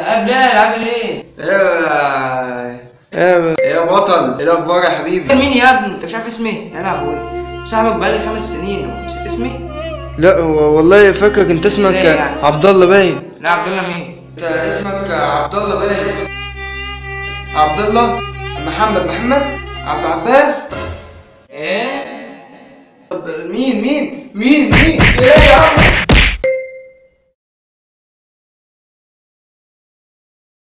يا بلال عامل ايه؟ ايه ايه يا بطل ايه الاخبار يا حبيبي مين يا ابني؟ انت مش عارف اسمي؟ يا لهوي صاحبك بقالي خمس سنين نسيت اسمي؟ لا هو والله فاكرك انت اسمك ازاي يعني؟ عبد الله باين لا عبد الله مين؟ انت اسمك عبد الله باين عبد الله محمد محمد عبد عباس ايه؟ طب مين مين مين مين ايه يا عم